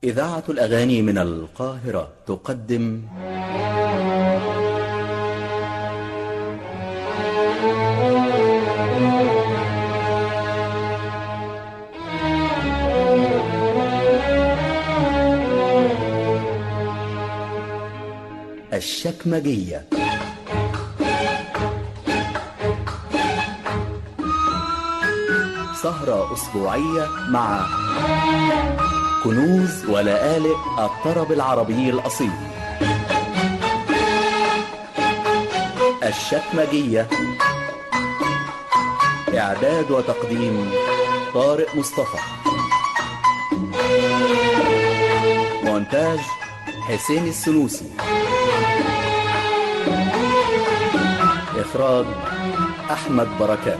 إذاعة الأغاني من القاهرة تقدم الشكمجية سهرة أسبوعية مع كنوز ولآلئ الطرب العربي الأصيل الشكمجية إعداد وتقديم طارق مصطفى مونتاج حسين السنوسي إخراج أحمد بركات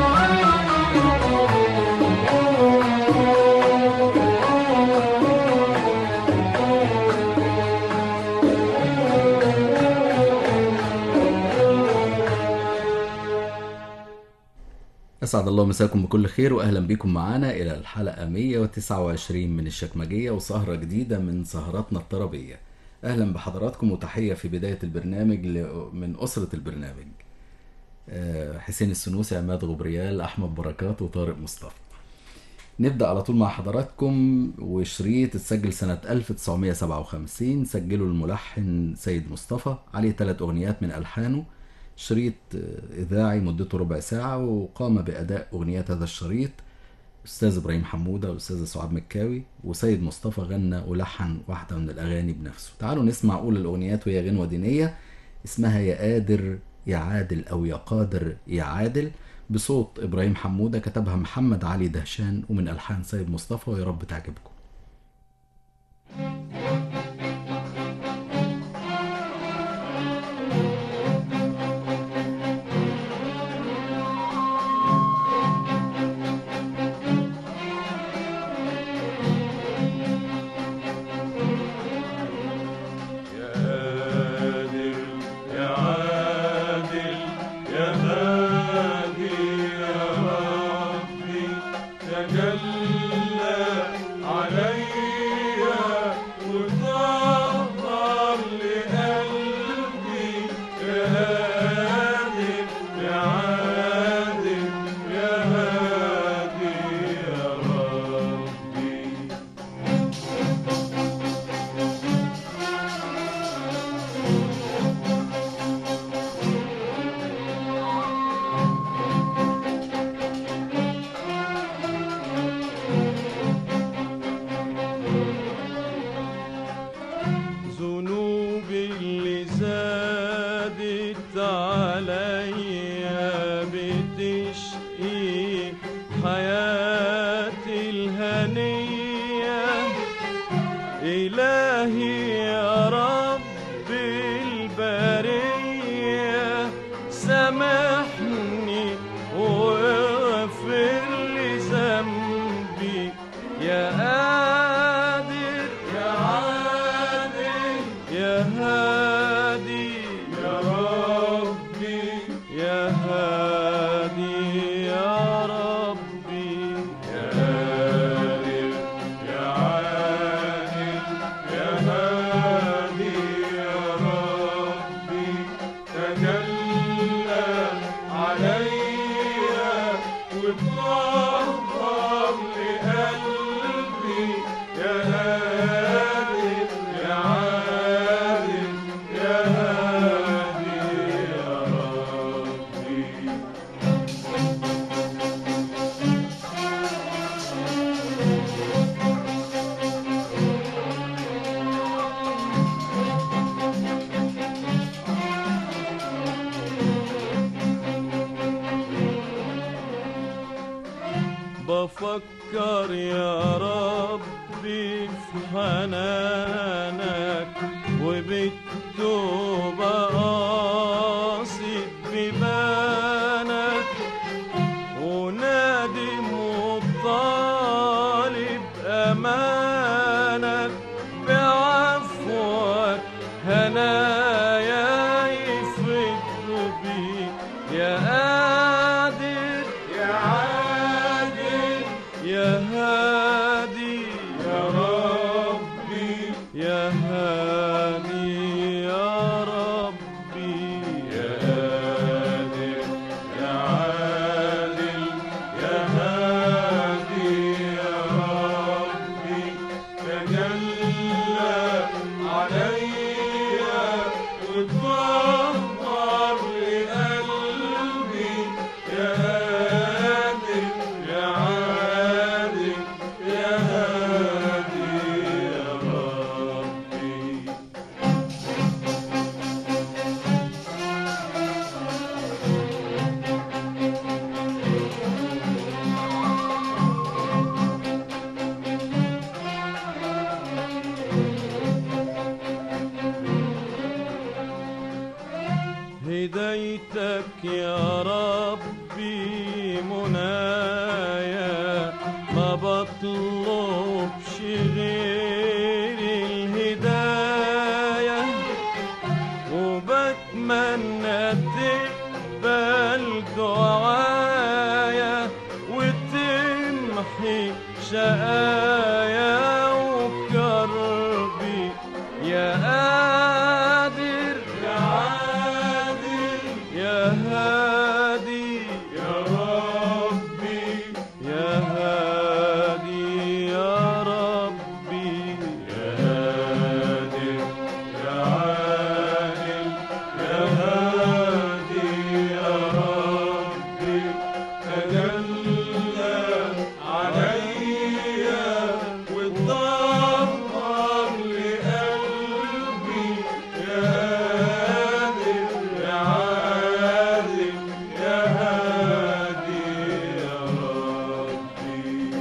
أسعد الله مساكم بكل خير وأهلا بكم معنا إلى الحلقة 129 من الشكمجية وسهرة جديدة من سهراتنا الطربية أهلا بحضراتكم وتحية في بداية البرنامج ل- من أسرة البرنامج آه، حسين السنوسي عماد غبريال أحمد بركات وطارق مصطفى نبدأ على طول مع حضراتكم وشريط اتسجل سنة 1957 سجله الملحن سيد مصطفى عليه ثلاث أغنيات من ألحانه شريط آه، إذاعي مدته ربع ساعة وقام بأداء أغنيات هذا الشريط أستاذ إبراهيم حمودة والأستاذ سعاد مكاوي وسيد مصطفى غنى ولحن واحدة من الأغاني بنفسه تعالوا نسمع أولى الأغنيات وهي غنوة دينية اسمها يا قادر يا عادل أو يا قادر يا عادل بصوت إبراهيم حمودة كتبها محمد علي دهشان ومن ألحان سيد مصطفى ويا رب تعجبكم يا قادر يا عادل يا هادي يا ربي تجلى عليا وطهر لقلبي يا هادي يا عادل يا هادي يا ربي ذنوبي اللي زادت عليا بتشقي حياتي الهنية إلهي يا رب البرية سامحني واغفر لي ذنبي يا قادر يا عادل يا هادي يا ربي يا هادي يا ربي يا قادر يا عادل يا هادي يا ربي تجلى عليا وطهر لقلبي يا هادي يا عادل يا هادي يا ربي بفكر يا ربي في حنانك وبالتوبة قاصد ببانك ونادم وطالب أمانك بعفوك هنايا يفض بي يا قادر يا عادل يا هادي يا رب بلايا وكربي يا قادر يا عادل يا هادي يا ربي يا هادي يا ربي يا هادر يا عادل يا هادي يا ربي تجلى عليا وتطهر لقلبي يا هادي يا عادل يا هادي يا ربي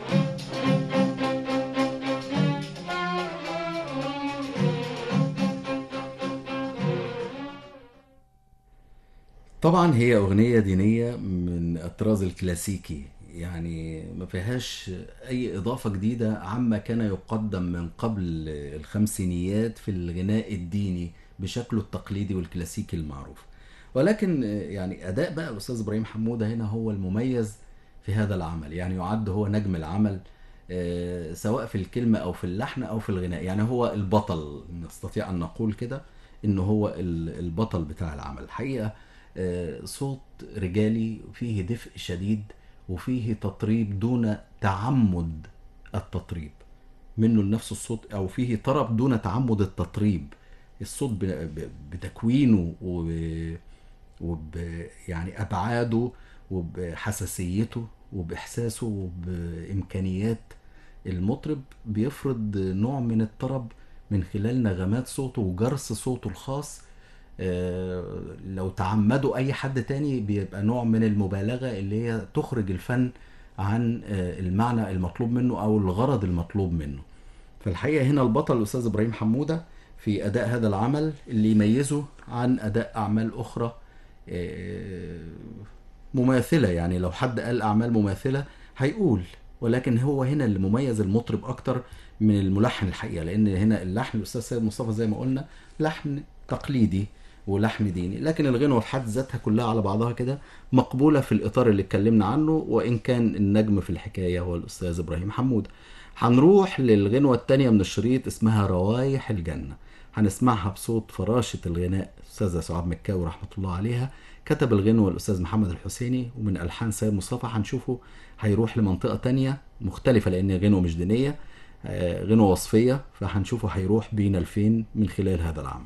طبعا هي أغنية دينية من الطراز الكلاسيكي يعني ما فيهاش أي إضافة جديدة عما كان يقدم من قبل الخمسينيات في الغناء الديني بشكله التقليدي والكلاسيكي المعروف ولكن يعني أداء بقى الأستاذ إبراهيم حمودة هنا هو المميز في هذا العمل يعني يعد هو نجم العمل آه، سواء في الكلمة أو في اللحن أو في الغناء يعني هو البطل نستطيع أن نقول كده إن هو ال- البطل بتاع العمل الحقيقة آه، صوت رجالي فيه دفء شديد وفيه تطريب دون تعمد التطريب منه لنفس الصوت او فيه طرب دون تعمد التطريب الصوت ب- ب- بتكوينه وب وب يعني ابعاده وبحساسيته وباحساسه وبامكانيات المطرب بيفرض نوع من الطرب من خلال نغمات صوته وجرس صوته الخاص آه، لو تعمدوا اي حد تاني بيبقى نوع من المبالغه اللي هي تخرج الفن عن آه، المعنى المطلوب منه او الغرض المطلوب منه فالحقيقه هنا البطل الاستاذ ابراهيم حموده في اداء هذا العمل اللي يميزه عن اداء اعمال اخرى آه، مماثله يعني لو حد قال اعمال مماثله هيقول ولكن هو هنا اللي مميز المطرب اكتر من الملحن الحقيقه لان هنا اللحن الاستاذ سيد مصطفى زي ما قلنا لحن تقليدي ولحن ديني لكن الغنوة في حد ذاتها كلها على بعضها كده مقبولة في الإطار اللي اتكلمنا عنه وإن كان النجم في الحكاية هو الأستاذ إبراهيم حمود هنروح للغنوة التانية من الشريط اسمها روايح الجنة هنسمعها بصوت فراشة الغناء أستاذة سعاد مكاوي رحمة الله عليها كتب الغنوة الأستاذ محمد الحسيني ومن ألحان سيد مصطفى هنشوفه هيروح لمنطقة تانية مختلفة لأن غنوة مش دينية آه، غنوة وصفية فهنشوفه هيروح بينا لفين من خلال هذا العمل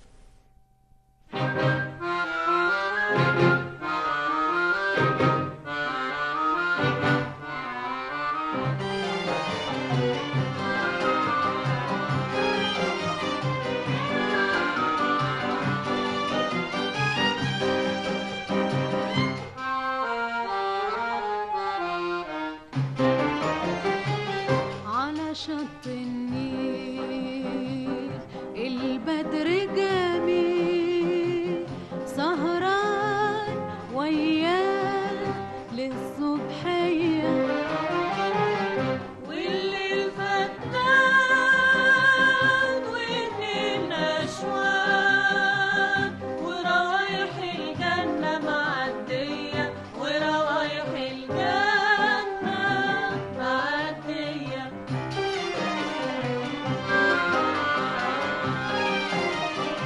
على شط النيل البدر جميل سهران وياه للصبحية والليل فتان والنيل نشوان ورايح الجنة معدية ورايح الجنة معدية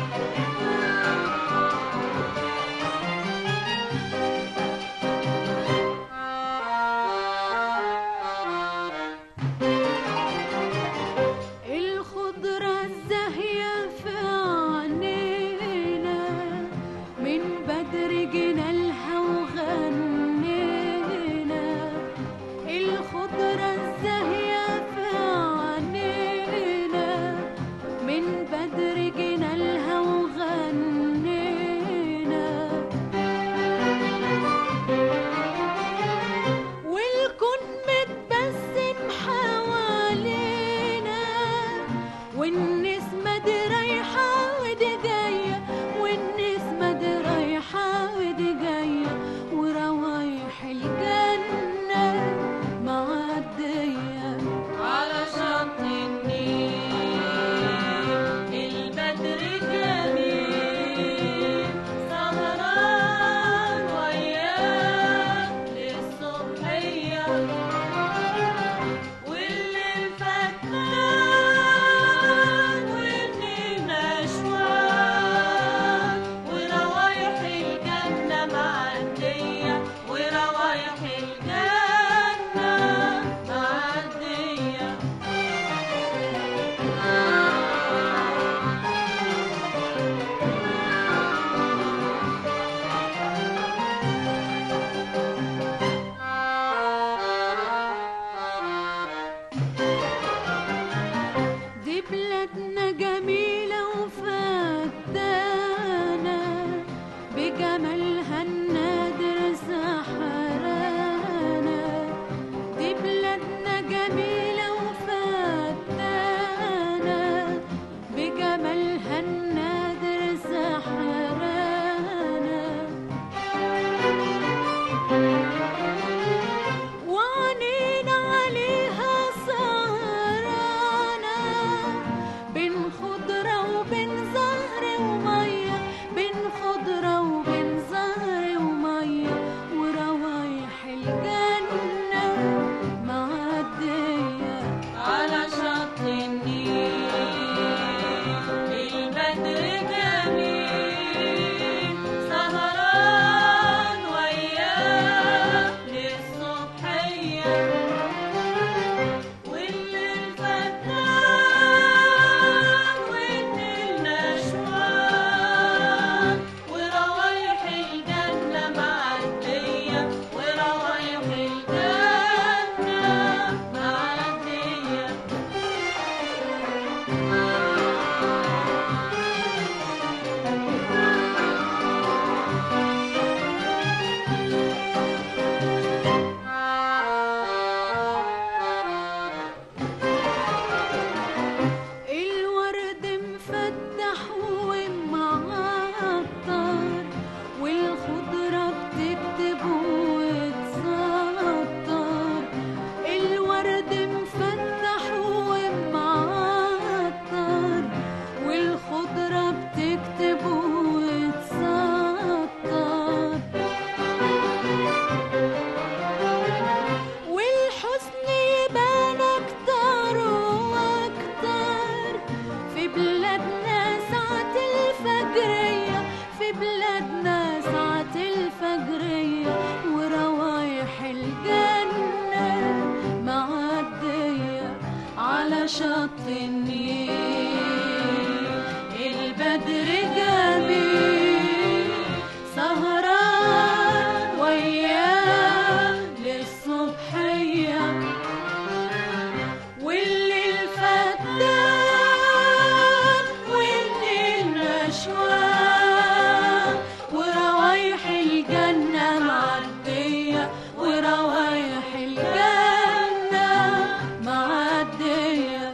على شط النيل البدر جميل سهران وياه للصبحية والليل فتان والليل نشوان وروايح الجنة معدية وروايح الجنة معدية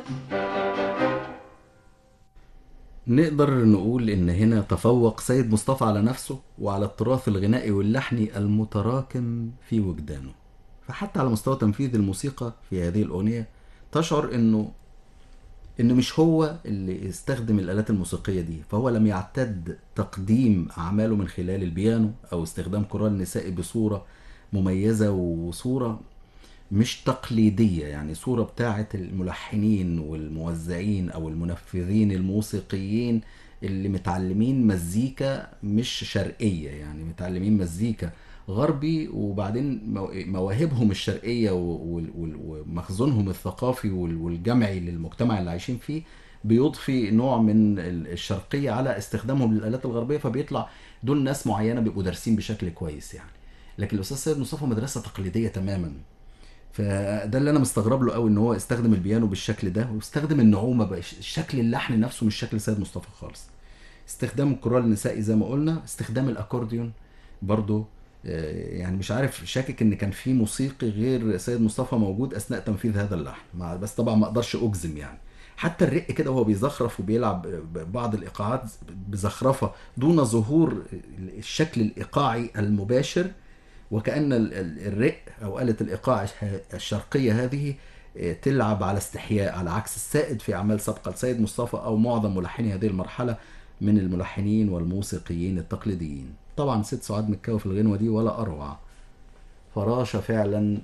نقدر نقول ان هنا تفوق سيد مصطفى على نفسه وعلى التراث الغنائي واللحني المتراكم في وجدانه فحتى على مستوى تنفيذ الموسيقى في هذه الاغنيه تشعر انه انه مش هو اللي استخدم الالات الموسيقيه دي فهو لم يعتد تقديم اعماله من خلال البيانو او استخدام كورال نسائي بصوره مميزه وصوره مش تقليديه يعني صوره بتاعه الملحنين والموزعين او المنفذين الموسيقيين اللي متعلمين مزيكا مش شرقيه يعني متعلمين مزيكا غربي وبعدين مو- مواهبهم الشرقيه و- وال- وال- ومخزونهم الثقافي وال- والجمعي للمجتمع اللي عايشين فيه بيضفي نوع من ال- الشرقيه على استخدامهم للالات الغربيه فبيطلع دول ناس معينه بيبقوا دارسين بشكل كويس يعني لكن الاستاذ سيد مصطفى مدرسه تقليديه تماما فده اللي انا مستغرب له قوي ان هو استخدم البيانو بالشكل ده واستخدم النعومه بقى شكل اللحن نفسه مش شكل سيد مصطفى خالص استخدام الكورال النسائي زي ما قلنا استخدام الاكورديون برضو آه، يعني مش عارف شاكك ان كان في موسيقي غير سيد مصطفى موجود اثناء تنفيذ هذا اللحن مع بس طبعا ما اقدرش اجزم يعني حتى الرق كده وهو بيزخرف وبيلعب بعض الايقاعات بزخرفه دون ظهور الشكل الايقاعي المباشر وكأن ال- ال- الرق أو آلة الإيقاع الش- الشرقية هذه آه، تلعب على استحياء على عكس السائد في أعمال سابقة لسيد مصطفى أو معظم ملحني هذه المرحلة من الملحنين والموسيقيين التقليديين طبعا ست سعاد مكاوي في الغنوة دي ولا أروع فراشة فعلا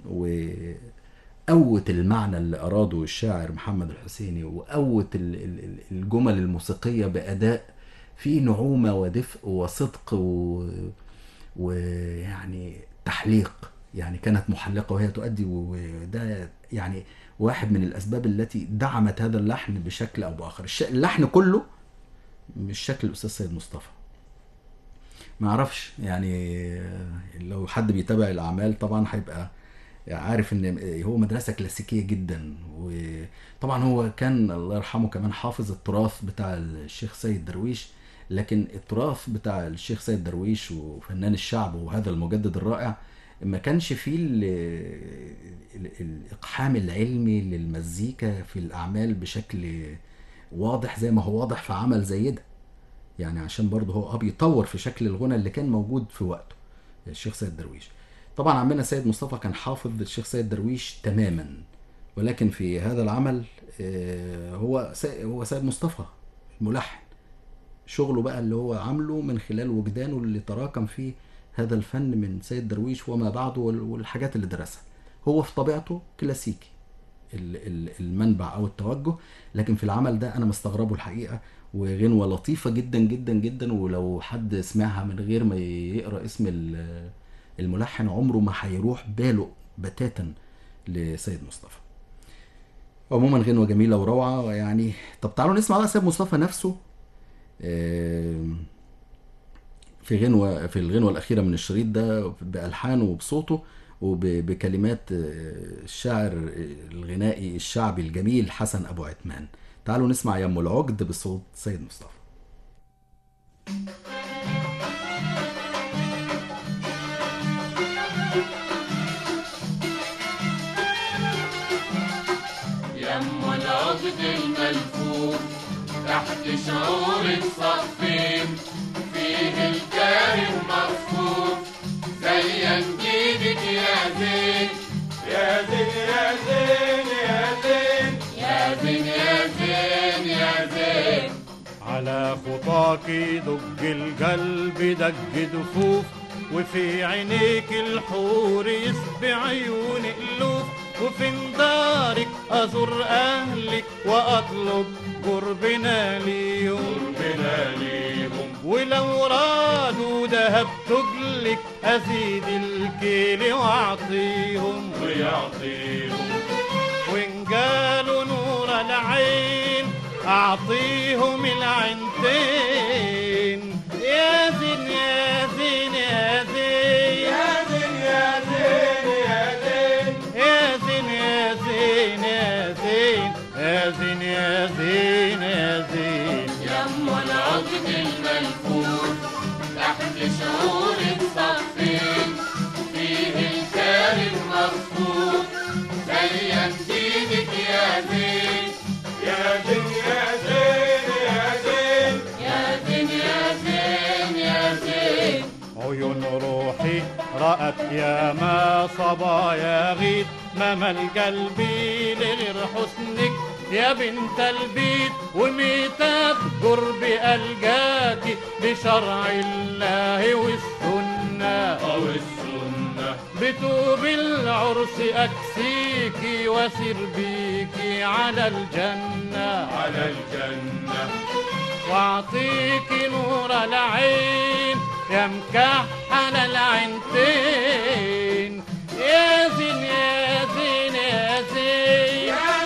وقوت المعنى اللي أراده الشاعر محمد الحسيني وقوت ال- ال- ال- الجمل الموسيقية بأداء فيه نعومة ودفء وصدق و... ويعني تحليق يعني كانت محلقة وهي تؤدي وده يعني واحد من الأسباب التي دعمت هذا اللحن بشكل أو بآخر الش- اللحن كله مش شكل الأستاذ سيد مصطفى ما اعرفش يعني لو حد بيتابع الاعمال طبعا هيبقى عارف ان هو مدرسه كلاسيكيه جدا وطبعا هو كان الله يرحمه كمان حافظ التراث بتاع الشيخ سيد درويش لكن التراث بتاع الشيخ سيد درويش وفنان الشعب وهذا المجدد الرائع ما كانش فيه ال- ال- الاقحام العلمي للمزيكا في الاعمال بشكل واضح زي ما هو واضح في عمل زي ده يعني عشان برضه هو اه بيطور في شكل الغنى اللي كان موجود في وقته الشيخ سيد درويش طبعا عمنا سيد مصطفى كان حافظ الشيخ سيد درويش تماما ولكن في هذا العمل آه، هو سي- هو سيد مصطفى الملحن شغله بقى اللي هو عامله من خلال وجدانه اللي تراكم فيه هذا الفن من سيد درويش وما بعده وال- والحاجات اللي درسها هو في طبيعته كلاسيكي ال- ال- المنبع او التوجه لكن في العمل ده انا مستغربه الحقيقه وغنوه لطيفه جدا جدا جدا ولو حد سمعها من غير ما يقرا اسم ال- الملحن عمره ما هيروح باله بتاتا لسيد مصطفى عموما غنوه جميله وروعه يعني طب تعالوا نسمع بقى سيد مصطفى نفسه آم، في غنوة في الغنوة الأخيرة من الشريط ده بألحانه وبصوته وبكلمات الشاعر الغنائي الشعبي الجميل حسن أبو عثمان تعالوا نسمع يم العقد بصوت سيد مصطفى يم العقد الملفوف تحت شعور الصفين فيه الكاره مصفوف زين جيدك يا زين يا زين يا زين يا زين يا زين يا زين يا زين على خطاك دج القلب دج دفوف وفي عينيك الحور يسبي عيون ألوف وفي دارك أزور أهلك وأطلب قربنا ليهم بنا ليهم ولو رادوا دهب تجلك أزيد الكيل وأعطيهم ويعطيهم وإن قالوا نور العين العين أعطيهم العينتين يا زين يا زين يا زين يا زين يا زين يا زين يا زين يا زين يا زين يا زين يا زين يا زين يم العقد الملفوف تحت شعور الصفين فيه الكارم مصفوف زين دينك يا زين يا زين يا زين يا زين يا زين يا زين يا زين عيون روحي رأت يا ما صبايا غيث ما ملقى قلبي لغير حسنك يا بنت البيت وميتات قرب ألقاكي بشرع الله والسنة أو السنة بتوب العرس أكسيكي وسر بيكي على الجنة على الجنة واعطيك نور العين يا مكحل العينتين يا زين يا زين يا زين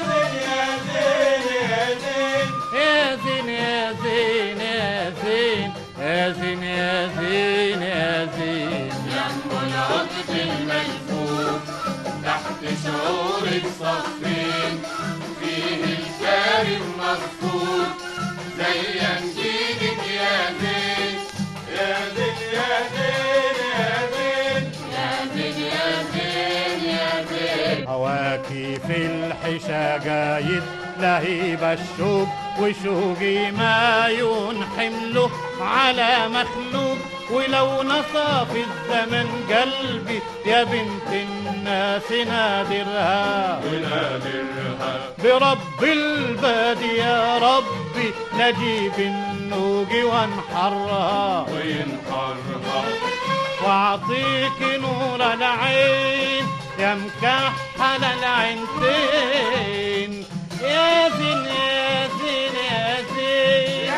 يا زين يا زين يا زين يا زين يا زين يا زين يم العقد الملفوف تحت شعور الصفين فيه الكارم مصفوف زين دينك يا زين يا زين يا زين يا زين يا زين يا زين يا زين هواكي في الحشا قايد لهيب الشوق وشوقي ما ينحمله على مخلوق ولو نصى في الزمن قلبي يا بنت الناس نادرها ونادرها برب الباد يا ربي نجيب النوق وانحرها وينحرها واعطيك نور العين يا مكحل العينتين يا زين يا زين يا زين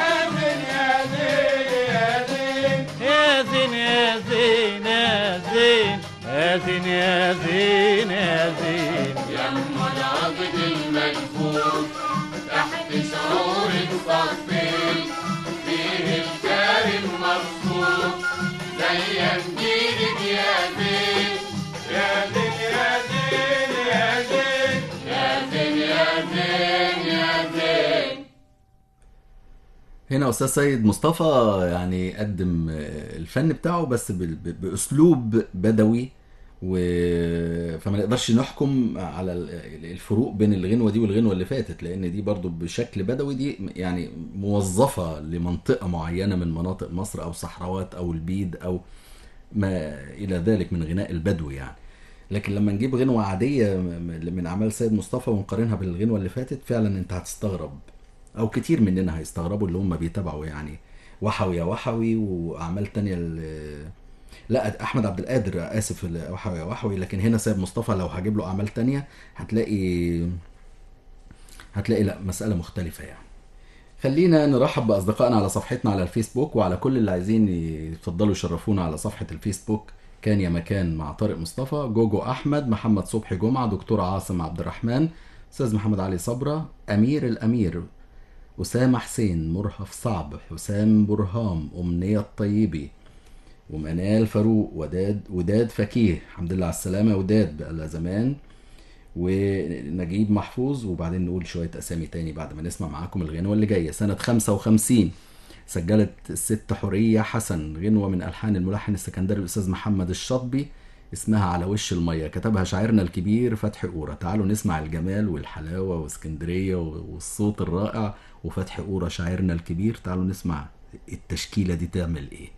يا زين يا زين يا زين يا زين يا زين يا زين يم العقد الملفوف تحت شعور الصفين فيه الكارم مصفوف زين دينك يا زين يا زين يا زين يا زين يا زين يا زين يا زين هنا استاذ سيد مصطفى يعني قدم آه، الفن بتاعه بس بال- ب- باسلوب بدوي و... فما نقدرش نحكم على ال- الفروق بين الغنوه دي والغنوه اللي فاتت لان دي برضو بشكل بدوي دي يعني موظفه لمنطقه معينه من مناطق مصر او صحراوات او البيد او ما الى ذلك من غناء البدو يعني لكن لما نجيب غنوه عاديه م- م- من اعمال سيد مصطفى ونقارنها بالغنوه اللي فاتت فعلا انت هتستغرب او كتير مننا هيستغربوا اللي هم بيتابعوا يعني وحوي يا وحوي واعمال تانية ال- لا احمد عبد القادر اسف ال- وحوي يا وحوي لكن هنا سيد مصطفى لو هجيب له اعمال تانية هتلاقي هتلاقي لا مسألة مختلفة يعني خلينا نرحب بأصدقائنا على صفحتنا على الفيسبوك وعلى كل اللي عايزين يتفضلوا يشرفونا على صفحة الفيسبوك كان يا مكان مع طارق مصطفى جوجو أحمد محمد صبحي جمعة دكتور عاصم عبد الرحمن أستاذ محمد علي صبرة أمير الأمير أسامة حسين مرهف صعب حسام برهام أمنية الطيبي ومنال فاروق وداد وداد فكيه الحمد لله على السلامة وداد بقالها زمان ونجيب محفوظ وبعدين نقول شوية أسامي تاني بعد ما نسمع معاكم الغنوة اللي جاية سنة 55 سجلت الست حورية حسن غنوة من ألحان الملحن السكندري الأستاذ محمد الشطبي اسمها على وش المية كتبها شاعرنا الكبير فتحي قورة تعالوا نسمع الجمال والحلاوة واسكندرية والصوت الرائع وفتحي قورة شاعرنا الكبير تعالوا نسمع التشكيلة دي تعمل ايه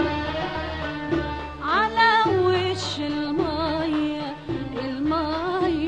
على وش المية المية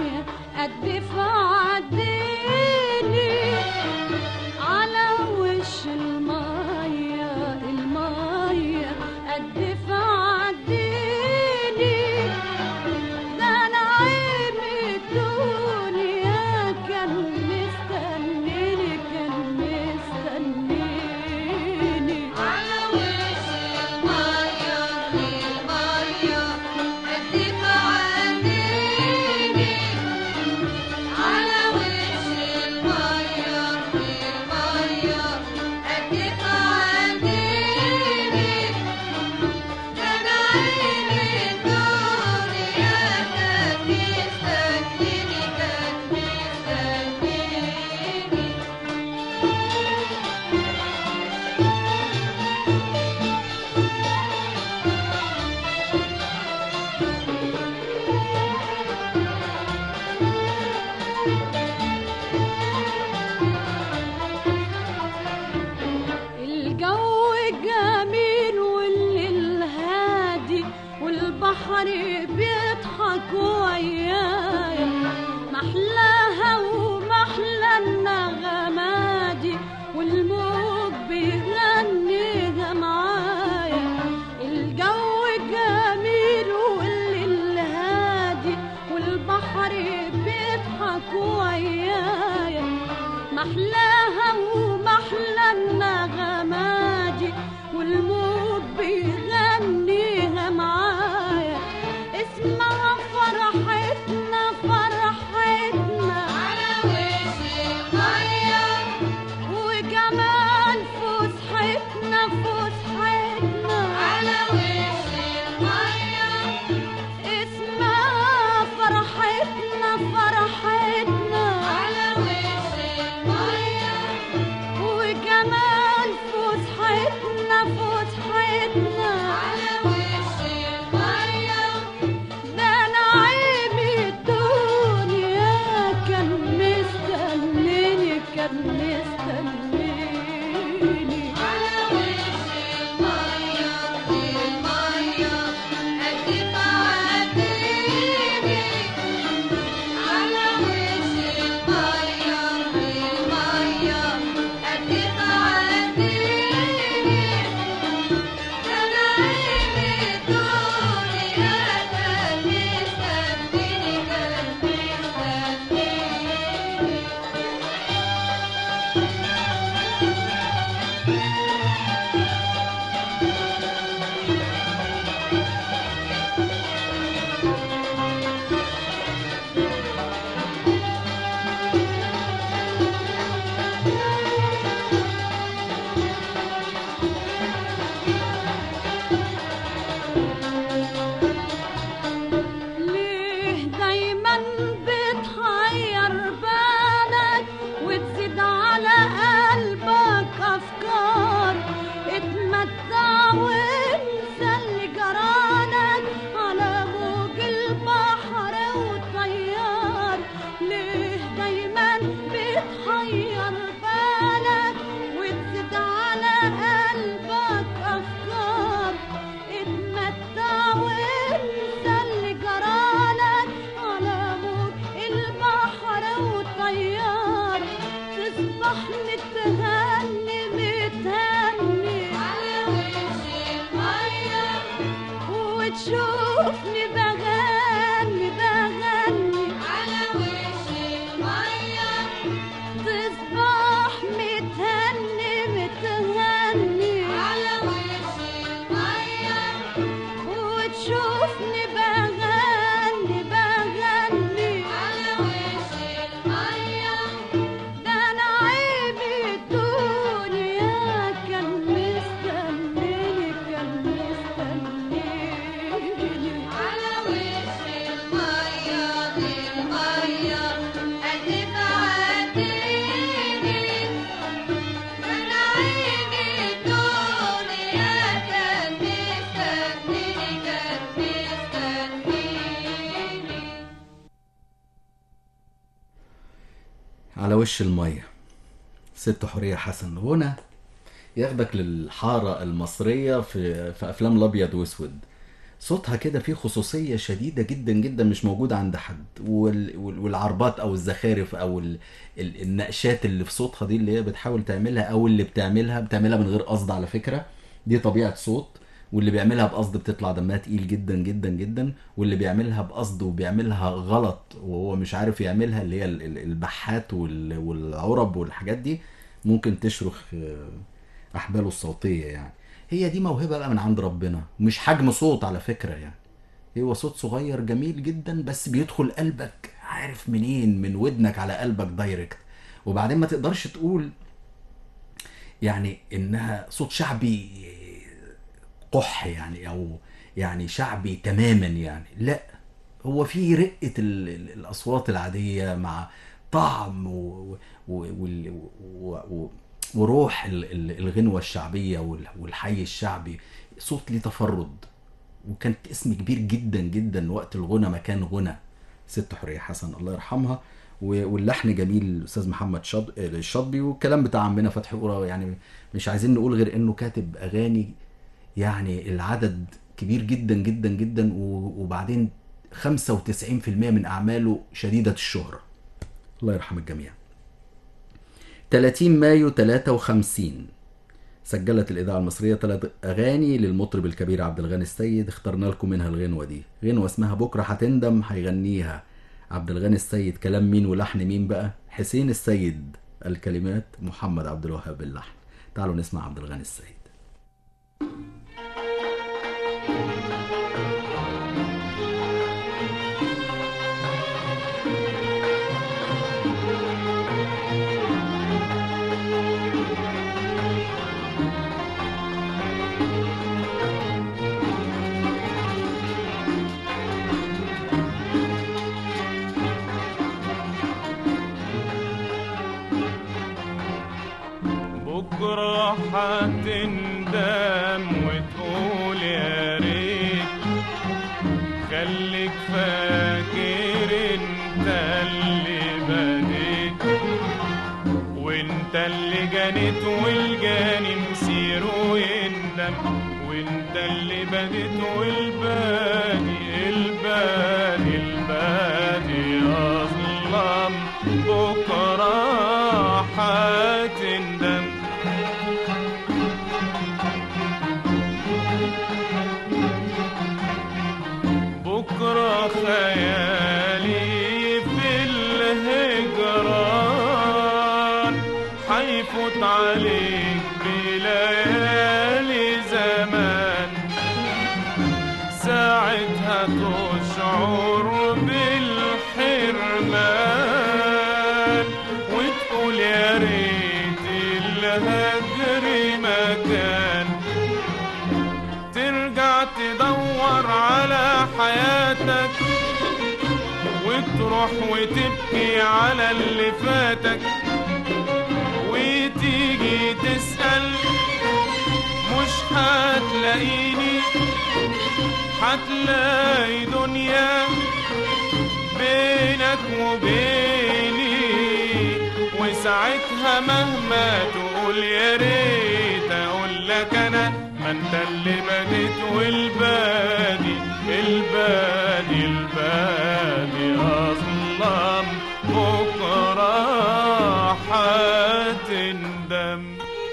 والبحر بيضحك ويايا محلاها ومحلى النغمادي والموج بيغنيها معايا الجو جميل والليل هادي والبحر بيضحك ويايا محلاها ومحلى النغمادي والموج بيغنيها معايا اسمها فرحتنا فرحتنا على وش المية وكمان فسحتنا فسحتنا على وش المية اسمها فرحتنا فرحتنا على وش المية وكمان فسحتنا فسحتنا على وش المية ده نعيم الدنيا كان مستنيني كان مستنيني على وش المية المية أكيد عديني على وش المية المية أكيد عديني ده نعيم الدنيا كان مستنيني كان مستنيني ليه دايما بتحير بالك وتزيد على قلبك افكار اتمتع وانسى اللي جرالك على موج البحر وطيار ليه دايما بتحير بالك وتزيد على قلبك افكار اتمتع وانسى اللي جرالك على موج البحر وطيار تصبح متهني متهني على وش المية وتشوفني بغني بغني على وش المية تصبح متهني متهني على وش المية وتشوفني بغني بغني على وش المية ده نعيم الدنيا كان مستنيني كان مستنيني على وش المية المية أديك عديني ده نعيم الدنيا كان مستنيني كان مستنيني على وش المية ست حورية حسن هنا ياخدك للحارة المصرية في, في أفلام الأبيض وأسود صوتها كده فيه خصوصية شديدة جدا جدا مش موجودة عند حد وال... وال- والعربات أو الزخارف أو ال... ال- النقشات اللي في صوتها دي اللي هي بتحاول تعملها أو اللي بتعملها بتعملها من غير قصد على فكرة دي طبيعة صوت واللي بيعملها بقصد بتطلع دمها تقيل جدا جدا جدا واللي بيعملها بقصد وبيعملها غلط وهو مش عارف يعملها اللي هي ال- ال- البحات وال- والعرب والحاجات دي ممكن تشرخ آه، احباله الصوتيه يعني هي دي موهبه بقى من عند ربنا مش حجم صوت على فكره يعني هو صوت صغير جميل جدا بس بيدخل قلبك عارف منين من ودنك على قلبك دايركت وبعدين ما تقدرش تقول يعني انها صوت شعبي قح يعني او يعني شعبي تماما يعني لا هو في رقة ال- ال- الأصوات العادية مع طعم و... و... وال- و... و... وروح ال- ال- الغنوة الشعبية وال- والحي الشعبي صوت ليه تفرد وكانت اسم كبير جدا جدا وقت الغنى مكان غنى ست حورية حسن الله يرحمها و- واللحن جميل الاستاذ محمد شاط... الشاطبي والكلام بتاع عمنا فتحي قرى يعني مش عايزين نقول غير انه كاتب اغاني يعني العدد كبير جدا جدا جدا و- وبعدين 95% من اعماله شديده الشهره الله يرحم الجميع 30 مايو 53 سجلت الإذاعة المصرية ثلاث أغاني للمطرب الكبير عبد الغني السيد اخترنا لكم منها الغنوة دي غنوة اسمها بكرة هتندم هيغنيها عبد الغني السيد كلام مين ولحن مين بقى حسين السيد الكلمات محمد عبد الوهاب اللحن تعالوا نسمع عبد الغني السيد بكرة هتندم وتقول يا ريت خليك فاكر انت اللي بديت وانت اللي جنيت والجاني مسيره يندم وانت اللي بديت والبادي البادي البادي اظلم بكره هتندم بكرة خيالي في الهجران حيفوت عليك بليالي زمان ساعتها تشعر بالحرمان وتقول يا ريت الهجر مكان ترجع تدور على حياتك وتروح وتبكي على اللي فاتك وتيجي تسأل مش هتلاقيني هتلاقي دنيا بينك وبيني وساعتها مهما تقول يا ريت اقول لك انا ما انت اللي بديت والبادي البادي البادي اظلم بكره هتندم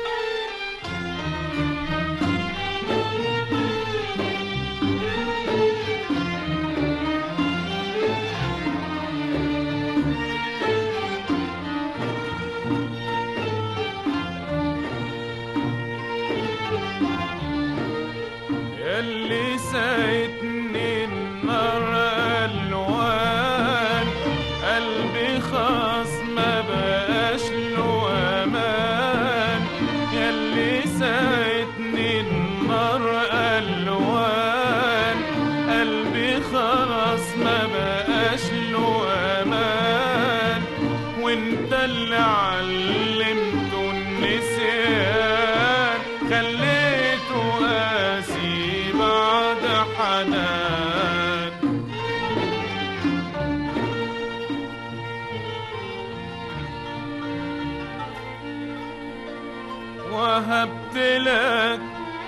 اللي سايتني النار الوان قلبي خاص ما بقاش له امان ياللي سايتني النار الوان قلبي خلاص ما بقاش له امان وانت اللي علمته النسيان خليته قاسي بعد حنان وهبت لك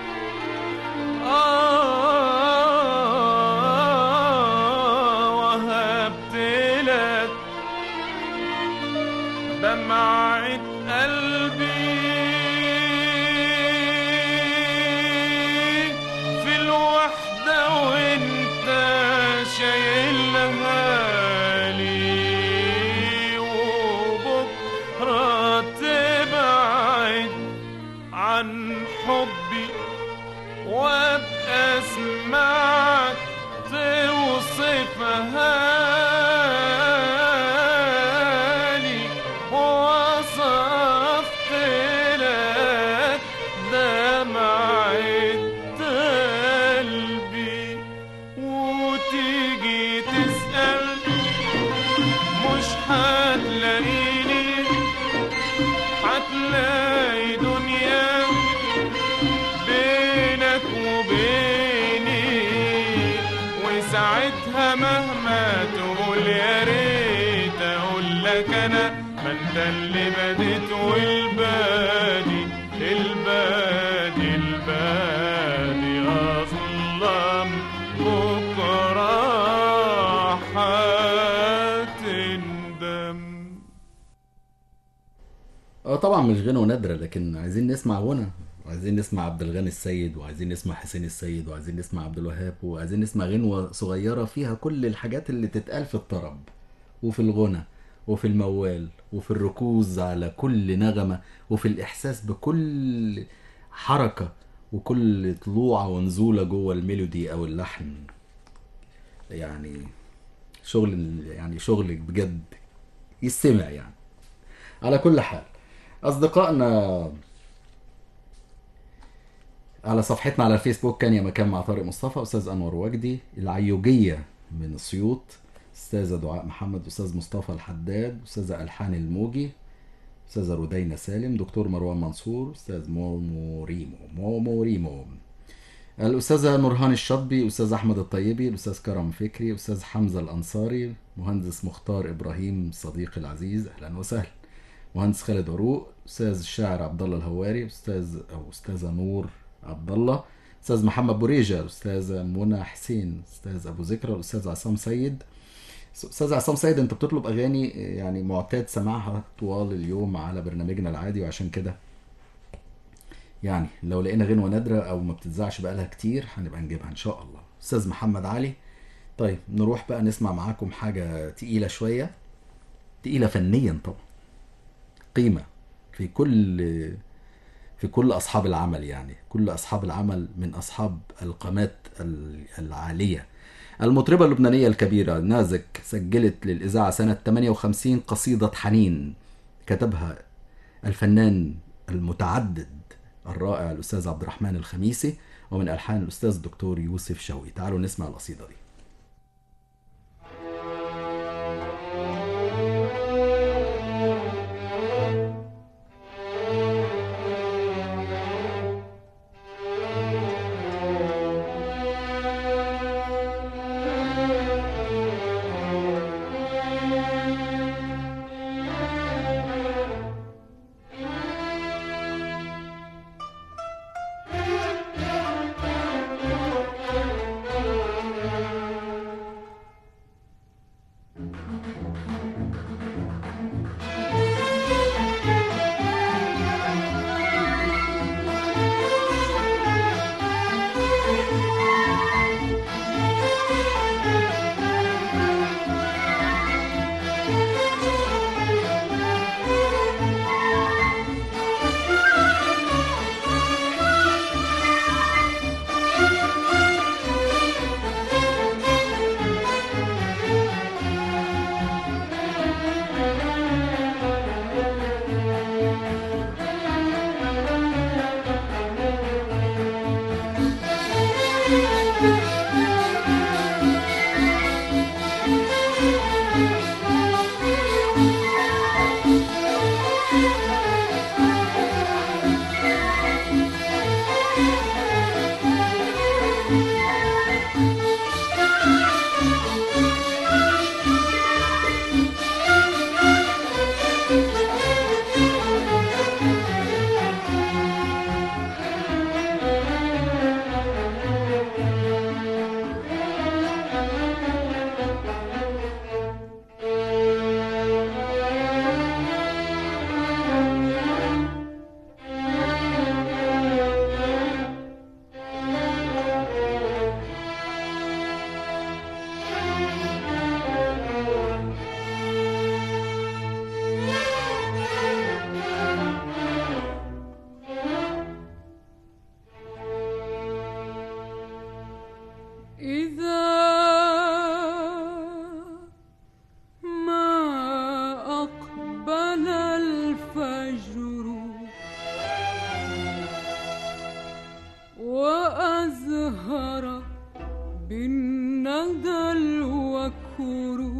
آه وهبت لك دمعة قلبي في الوحدة وانت شايلها لي وبكرة تبعد عن حبي وابقى اسمعك توصفها لي وصفت لك دمعة قلبي وتيجي تسأل مش هتلاقيني هتلاقي دنيا بينك وبيني وساعتها مهما تقول يا ريت اقول لك انا ما انت اللي بديت والبادي البادي البادي اظلم طبعا مش غنى ونادرة لكن عايزين نسمع غنى وعايزين نسمع عبد الغني السيد وعايزين نسمع حسين السيد وعايزين نسمع عبد الوهاب وعايزين نسمع غنوة صغيرة فيها كل الحاجات اللي تتقال في الطرب وفي الغنى وفي الموال وفي الركوز على كل نغمة وفي الإحساس بكل حركة وكل طلوعة ونزولة جوه الميلودي أو اللحن يعني شغل يعني شغل بجد يستمع يعني على كل حال أصدقائنا على صفحتنا على الفيسبوك كان يا مكان مع طارق مصطفى أستاذ أنور وجدي العيوجية من أسيوط أستاذة دعاء محمد أستاذ مصطفى الحداد أستاذة ألحان الموجي أستاذة رودينا سالم دكتور مروان منصور أستاذ مومو ريمو مومو ريمو الأستاذة نورهان الشطبي أستاذ أحمد الطيبي الأستاذ كرم فكري أستاذ حمزة الأنصاري مهندس مختار إبراهيم صديقي العزيز أهلا وسهلا مهندس خالد عروق أستاذ الشاعر عبد الله الهواري أستاذ أو أستاذة نور عبد الله أستاذ محمد بوريجا أستاذة منى حسين أستاذ أبو ذكرى الأستاذ عصام سيد استاذ عصام سيد انت بتطلب اغاني يعني معتاد سماعها طوال اليوم على برنامجنا العادي وعشان كده يعني لو لقينا غنوه نادره او ما بتتذاعش بقالها كتير هنبقى نجيبها ان شاء الله استاذ محمد علي طيب نروح بقى نسمع معاكم حاجه تقيله شويه تقيله فنيا طبعا قيمه في كل في كل اصحاب العمل يعني كل اصحاب العمل من اصحاب القامات ال- العاليه المطربة اللبنانية الكبيرة نازك سجلت للإذاعة سنة 58 قصيدة حنين كتبها الفنان المتعدد الرائع الأستاذ عبد الرحمن الخميسي ومن ألحان الأستاذ الدكتور يوسف شوقي تعالوا نسمع القصيدة دي إذا ما أقبل الفجر وأزهر بالندى الوكر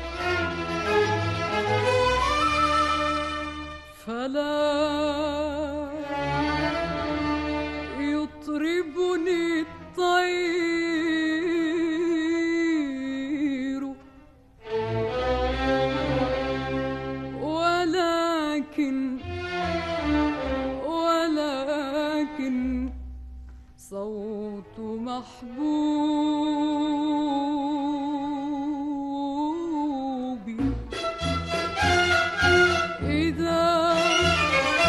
فلا يطربني الطير ولكن ولكن صوت محبوبي إذا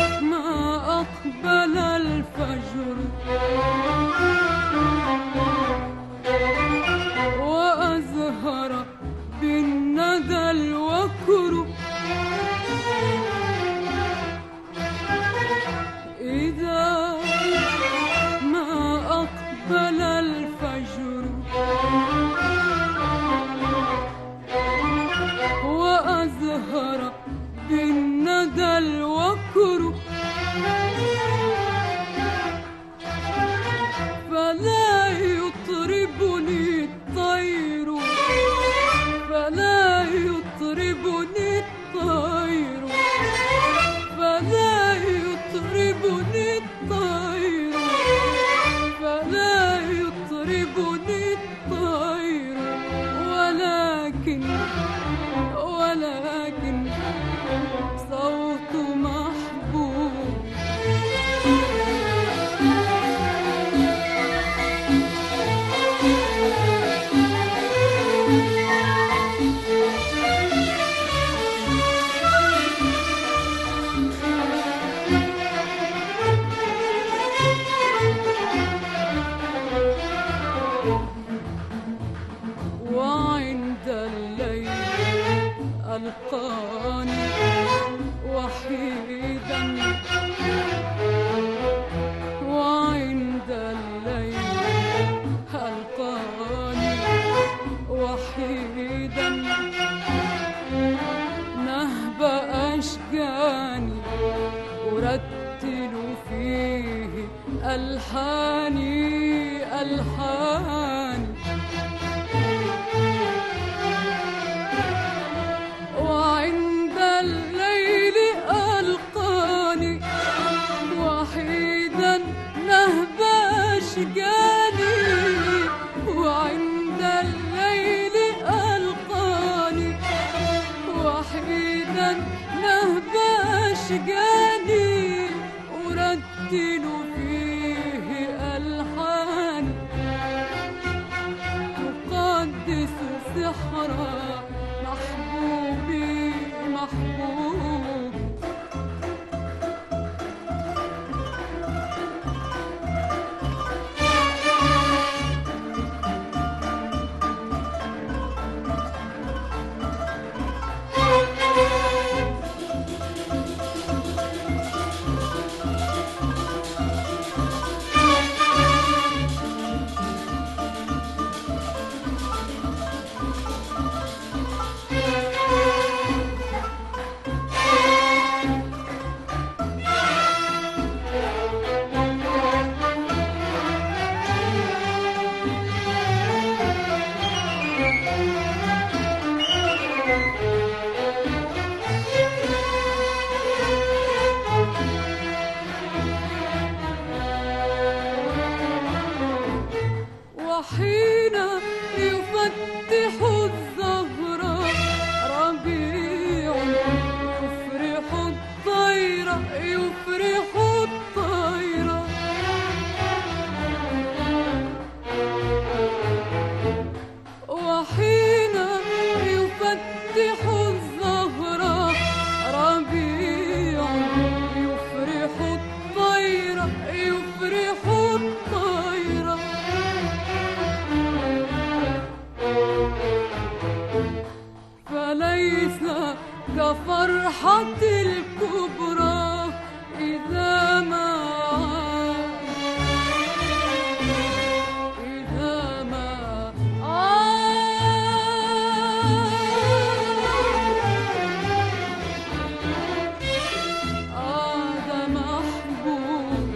ألحاني وعند الليل ألقاني وحيدا نهب أشجاني وعند الليل ألقاني وحيدا نهب أشجاني أرتل فيه ألحاني تقدس سحرا محبوبي محبوبي وحين يفتح الزهر ربيع يفرح الطير يفرح الطير وحين يفتح الزهر ربيع يفرح الطير يفرح الطير فليس كفرحة الكبرى إذا ما إذا ما عاد محبوب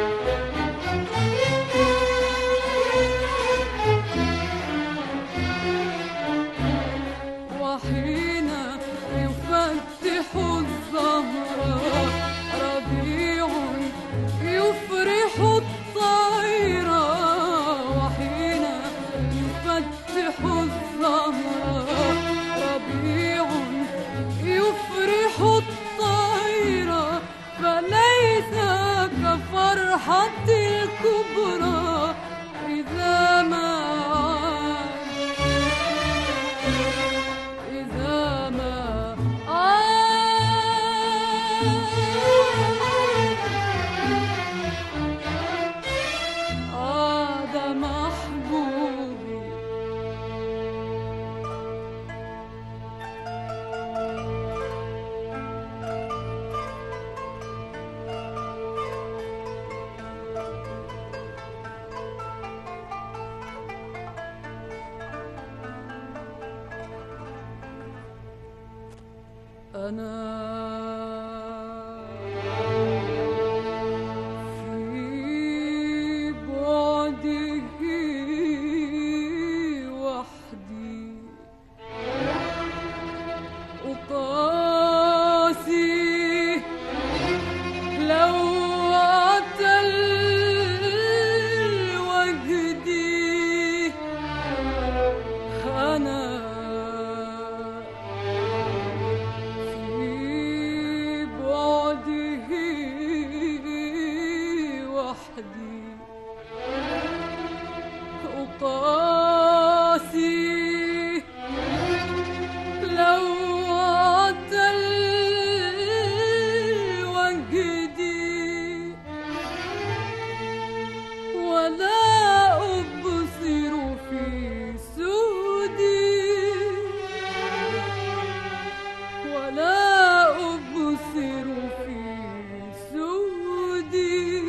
وحين يفتح الزهر ربيع يفرح الطير وحين يفتح الزهر ربيع يفرح الطير فليس كفرحة الكبرى إذا ما عاد إذا ما عاد عاد محبوبي أنا في بعده وحدي أقاسي لوعة الوجد أنا في بعده وحدي أقاسي لوعة الوجد ولا أبصر في سودي ولا أبصر في سودي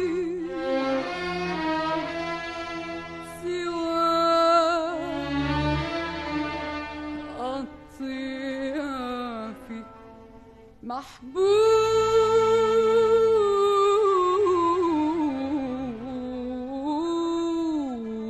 سوى الطياف محبوب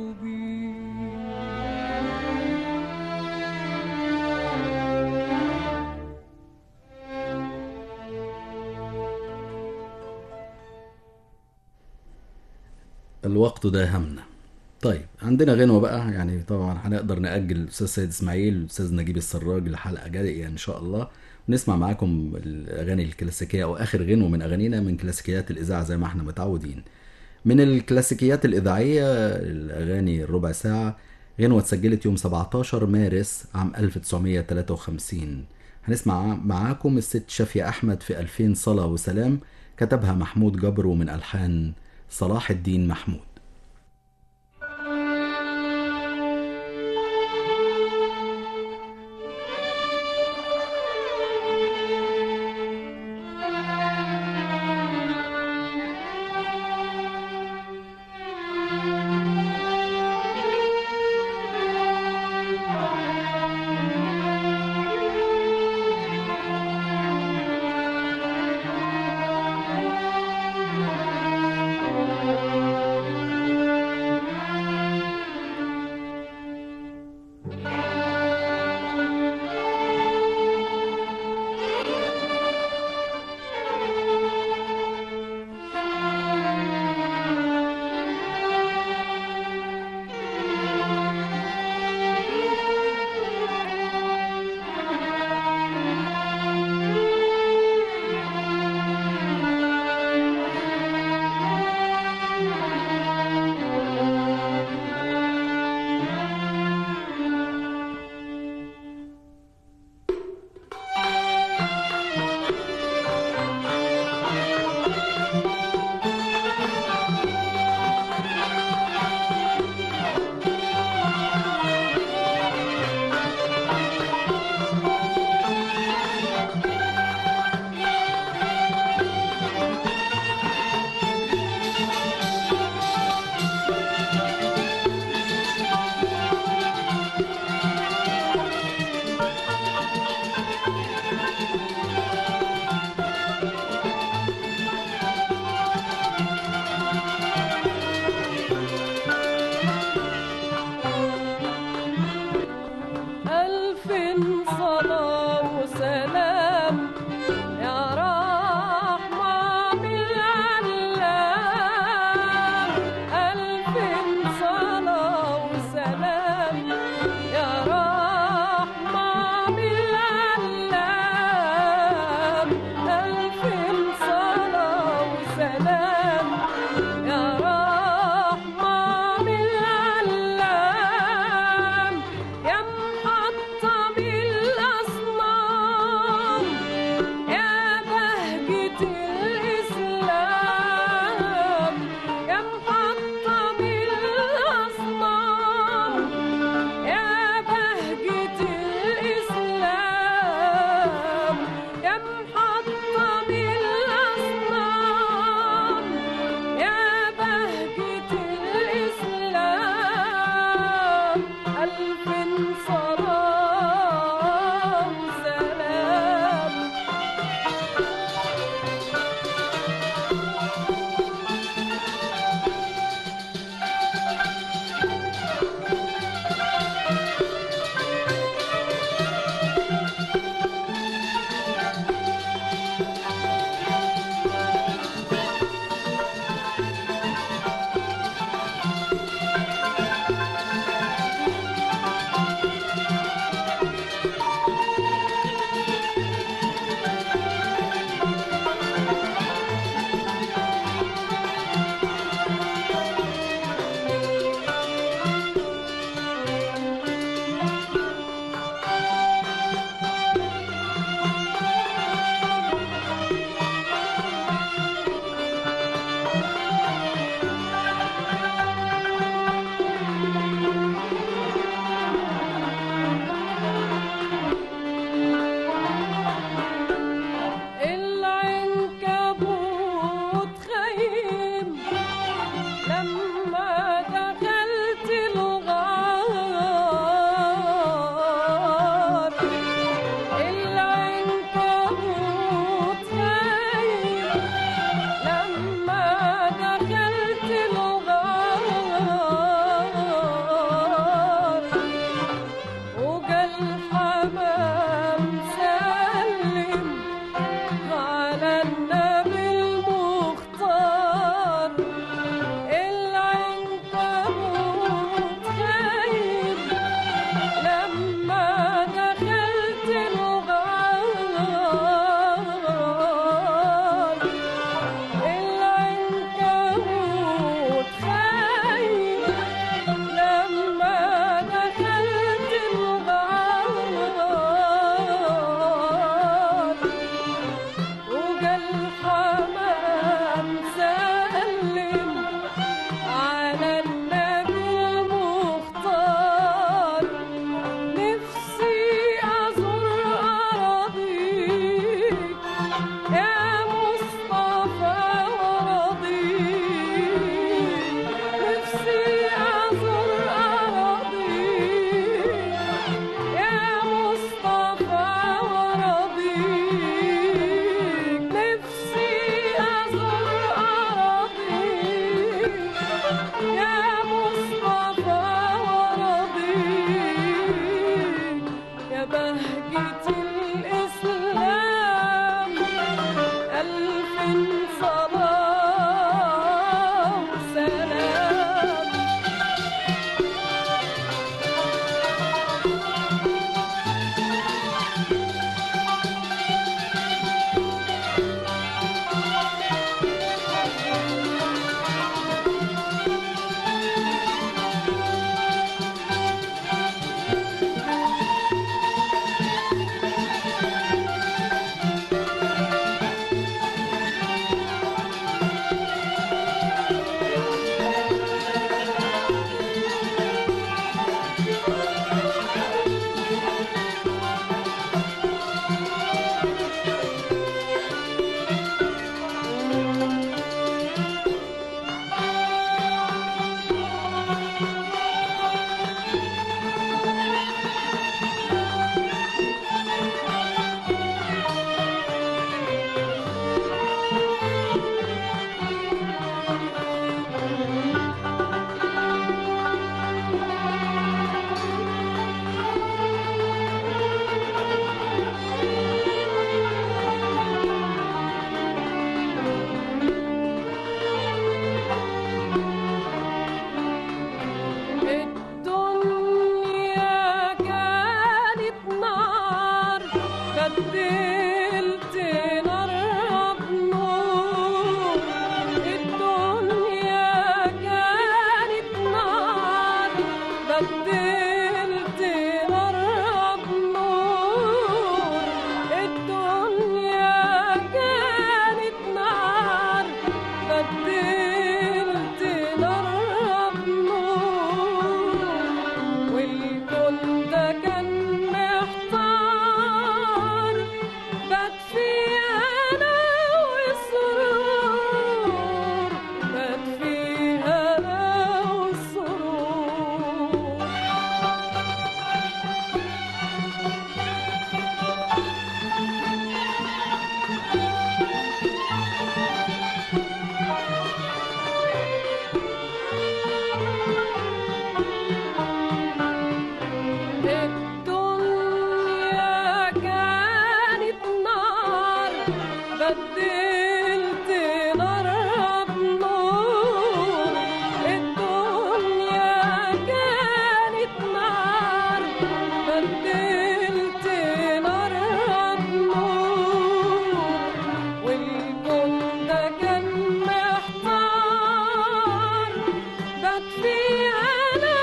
الوقت داهمنا طيب عندنا غنوة بقى يعني طبعا هنقدر نأجل الأستاذ سيد إسماعيل والأستاذ نجيب السراج لحلقة جاية إن شاء الله ونسمع معاكم الأغاني الكلاسيكية أو آخر غنوة من أغانينا من كلاسيكيات الإذاعة زي ما احنا متعودين من الكلاسيكيات الإذاعية الأغاني الربع ساعة غنوة اتسجلت يوم 17 مارس عام 1953 هنسمع معاكم الست شافية أحمد في 2000 صلاة وسلام كتبها محمود جبر ومن ألحان صلاح الدين محمود Thank بدلت نار بنور الدنيا كانت نار بدلت نار بنور والكون ده كان محتار بات فيه انا والسرور بات فيه انا والسرور الدنيا كانت نار بدلت نار بنور الدنيا كانت نار بدلت نار بنور والكون ده كان محتار بات فيه انا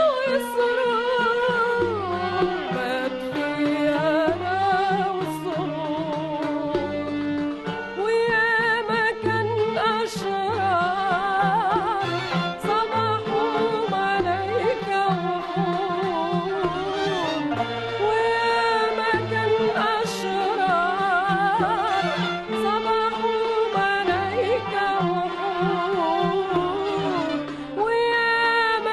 والسرور بات فيه انا والسرور ويا ما كان اشرار صباحوا ملايكه وحور ويا ما كان اشرار صباحوا ملايكه وحور ويا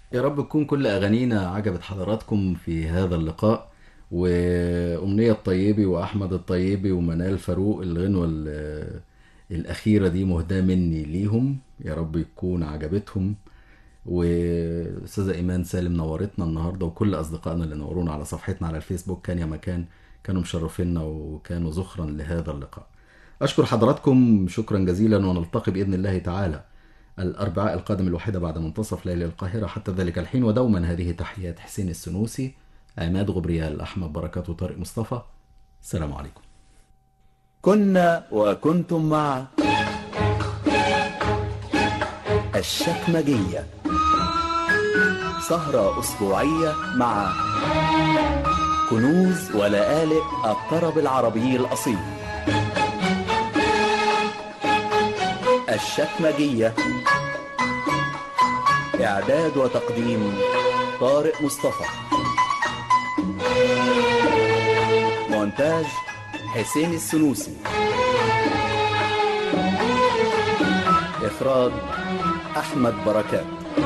يا رب تكون كل أغانينا عجبت حضراتكم في هذا اللقاء وأمنية الطيبي وأحمد الطيبي ومنال فاروق الغنوة ال- الأخيرة دي مهداة مني ليهم يا رب يكون عجبتهم وأستاذة إيمان سالم نورتنا النهاردة وكل أصدقائنا اللي نورونا على صفحتنا على الفيسبوك كان يا مكان كانوا مشرفينا وكانوا ذخرا لهذا اللقاء أشكر حضراتكم شكرا جزيلا ونلتقي بإذن الله تعالى الأربعاء القادم الواحدة بعد منتصف ليل القاهرة حتى ذلك الحين ودوما هذه تحيات حسين السنوسي عماد غبريال أحمد بركات وطارق مصطفى السلام عليكم كنا وكنتم مع الشكمجية سهرة أسبوعية مع كنوز ولآلئ الطرب العربي الأصيل الشكمجية إعداد وتقديم طارق مصطفى مونتاج حسين السنوسي إخراج أحمد بركات